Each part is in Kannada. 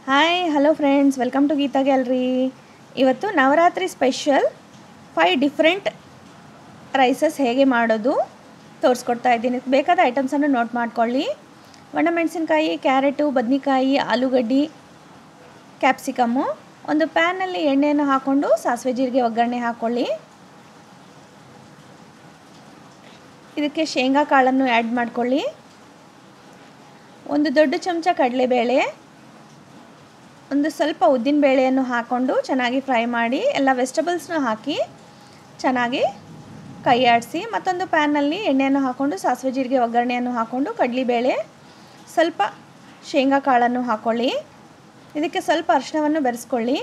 hi hello friends welcome to Geetha gallery ಇವತ್ತು Navaratri special five different rices ಹೇಗೆ ಮಾಡೋದು ತೋರಿಸ್ಕೊಡ್ತಾ ಇದ್ದೀನಿ ಇದಕ್ಕೆ ಬೇಕಾದ ಐಟಮ್ಸನ್ನು ನೋಟ್ ಮಾಡ್ಕೊಳ್ಳಿ ಒಣಮೆಣಸಿನ್ಕಾಯಿ ಕ್ಯಾರೆಟು ಬದ್ನಿಕಾಯಿ ಆಲೂಗಡ್ಡೆ ಕ್ಯಾಪ್ಸಿಕಮ್ಮು ಒಂದು ಪ್ಯಾನಲ್ಲಿ ಎಣ್ಣೆಯನ್ನು ಹಾಕ್ಕೊಂಡು ಸಾಸಿವೆ ಜೀರಿಗೆ ಒಗ್ಗರಣೆ ಹಾಕ್ಕೊಳ್ಳಿ ಇದಕ್ಕೆ ಶೇಂಗಾ ಕಾಳನ್ನು ಆ್ಯಡ್ ಮಾಡ್ಕೊಳ್ಳಿ ಒಂದು ದೊಡ್ಡ ಚಮಚ ಕಡಲೆಬೇಳೆ ಒಂದು ಸ್ವಲ್ಪ ಉದ್ದಿನ ಬೇಳೆಯನ್ನು ಹಾಕ್ಕೊಂಡು ಚೆನ್ನಾಗಿ ಫ್ರೈ ಮಾಡಿ ಎಲ್ಲ ವೆಜಿಟಬಲ್ಸ್ನ ಹಾಕಿ ಚೆನ್ನಾಗಿ ಕೈ ಆಡಿಸಿ ಮತ್ತೊಂದು ಪ್ಯಾನಲ್ಲಿ ಎಣ್ಣೆಯನ್ನು ಹಾಕ್ಕೊಂಡು ಸಾಸಿವೆ ಜೀರಿಗೆ ಒಗ್ಗರಣೆಯನ್ನು ಹಾಕ್ಕೊಂಡು ಕಡಲೆಬೇಳೆ ಸ್ವಲ್ಪ ಶೇಂಗಾ ಕಾಳನ್ನು ಹಾಕ್ಕೊಳ್ಳಿ ಇದಕ್ಕೆ ಸ್ವಲ್ಪ ಅರಿಶಿನವನ್ನು ಬೆರೆಸ್ಕೊಳ್ಳಿ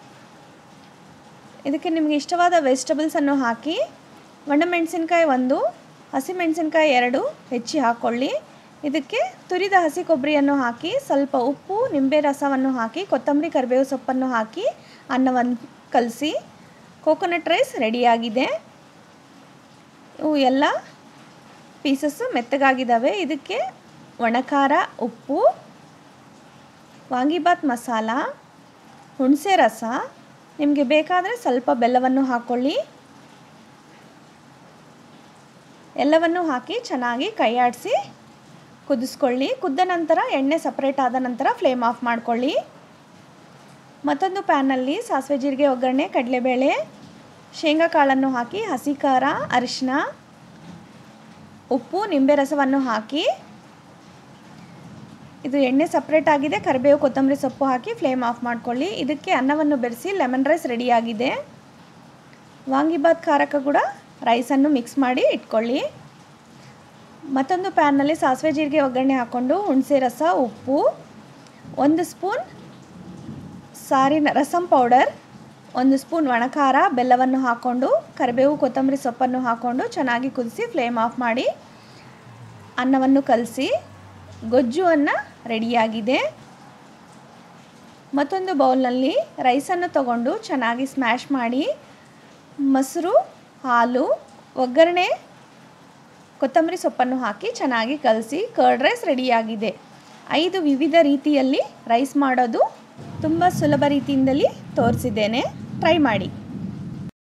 ಇದಕ್ಕೆ ನಿಮಗೆ ಇಷ್ಟವಾದ ವೆಜಿಟಬಲ್ಸನ್ನು ಹಾಕಿ ಒಣಮೆಣಸಿನ್ಕಾಯಿ ಒಂದು ಹಸಿಮೆಣಸಿನ್ಕಾಯಿ ಎರಡು ಹೆಚ್ಚಿ ಹಾಕ್ಕೊಳ್ಳಿ ಇದಕ್ಕೆ ತುರಿದ ಹಸಿ ಕೊಬ್ಬರಿಯನ್ನು ಹಾಕಿ ಸ್ವಲ್ಪ ಉಪ್ಪು ನಿಂಬೆ ರಸವನ್ನು ಹಾಕಿ ಕೊತ್ತಂಬರಿ ಕರಿಬೇವು ಸೊಪ್ಪನ್ನು ಹಾಕಿ ಅನ್ನವನ್ನು ಕಲಸಿ ಕೋಕೋನಟ್ ರೈಸ್ ರೆಡಿಯಾಗಿದೆ ಇವು ಎಲ್ಲ ಪೀಸಸ್ಸು ಮೆತ್ತಗಾಗಿದ್ದಾವೆ ಇದಕ್ಕೆ ಒಣಖಾರ ಉಪ್ಪು ವಾಂಗಿಬಾತ್ ಮಸಾಲ ಹುಣಸೆ ರಸ ನಿಮಗೆ ಬೇಕಾದರೆ ಸ್ವಲ್ಪ ಬೆಲ್ಲವನ್ನು ಹಾಕ್ಕೊಳ್ಳಿ ಎಲ್ಲವನ್ನು ಹಾಕಿ ಚೆನ್ನಾಗಿ ಕೈ ಆಡಿಸಿ ಕುದಿಸ್ಕೊಳ್ಳಿ ಕುದ್ದ ನಂತರ ಎಣ್ಣೆ ಸಪ್ರೇಟ್ ಆದ ನಂತರ ಫ್ಲೇಮ್ ಆಫ್ ಮಾಡ್ಕೊಳ್ಳಿ ಮತ್ತೊಂದು ಪ್ಯಾನಲ್ಲಿ ಸಾಸಿವೆ ಜೀರಿಗೆ ಒಗ್ಗರಣೆ ಕಡಲೆಬೇಳೆ ಶೇಂಗಾ ಕಾಳನ್ನು ಹಾಕಿ ಹಸಿ ಖಾರ ಅರಿಶಿನ ಉಪ್ಪು ನಿಂಬೆ ರಸವನ್ನು ಹಾಕಿ ಇದು ಎಣ್ಣೆ ಸಪ್ರೇಟ್ ಆಗಿದೆ ಕರಿಬೇವು ಕೊತ್ತಂಬರಿ ಸೊಪ್ಪು ಹಾಕಿ ಫ್ಲೇಮ್ ಆಫ್ ಮಾಡ್ಕೊಳ್ಳಿ ಇದಕ್ಕೆ ಅನ್ನವನ್ನು ಬೆರೆಸಿ ಲೆಮನ್ ರೈಸ್ ರೆಡಿಯಾಗಿದೆ ವಾಂಗಿಬಾತ್ ಖಾರಕ್ಕೆ ಕೂಡ ರೈಸನ್ನು ಮಿಕ್ಸ್ ಮಾಡಿ ಇಟ್ಕೊಳ್ಳಿ ಮತ್ತೊಂದು ಪ್ಯಾನ್ನಲ್ಲಿ ಸಾಸಿವೆ ಜೀರಿಗೆ ಒಗ್ಗರಣೆ ಹಾಕ್ಕೊಂಡು ಹುಣಸೆ ರಸ ಉಪ್ಪು ಒಂದು ಸ್ಪೂನ್ ಸಾರಿನ ರಸಂ ಪೌಡರ್ ಒಂದು ಸ್ಪೂನ್ ಒಣಖಾರ ಬೆಲ್ಲವನ್ನು ಹಾಕ್ಕೊಂಡು ಕರಿಬೇವು ಕೊತ್ತಂಬರಿ ಸೊಪ್ಪನ್ನು ಹಾಕ್ಕೊಂಡು ಚೆನ್ನಾಗಿ ಕುದಿಸಿ ಫ್ಲೇಮ್ ಆಫ್ ಮಾಡಿ ಅನ್ನವನ್ನು ಕಲಸಿ ಗೊಜ್ಜು ಅನ್ನ ರೆಡಿಯಾಗಿದೆ ಮತ್ತೊಂದು ಬೌಲ್ನಲ್ಲಿ ರೈಸನ್ನು ತಗೊಂಡು ಚೆನ್ನಾಗಿ ಸ್ಮ್ಯಾಶ್ ಮಾಡಿ ಮೊಸರು ಹಾಲು ಒಗ್ಗರಣೆ ಕೊತ್ತಂಬರಿ ಸೊಪ್ಪನ್ನು ಹಾಕಿ ಚೆನ್ನಾಗಿ ಕಲಸಿ ಕರ್ಡ್ ರೈಸ್ ರೆಡಿಯಾಗಿದೆ ಐದು ವಿವಿಧ ರೀತಿಯಲ್ಲಿ ರೈಸ್ ಮಾಡೋದು ತುಂಬ ಸುಲಭ ರೀತಿಯಿಂದಲೇ ತೋರಿಸಿದ್ದೇನೆ ಟ್ರೈ ಮಾಡಿ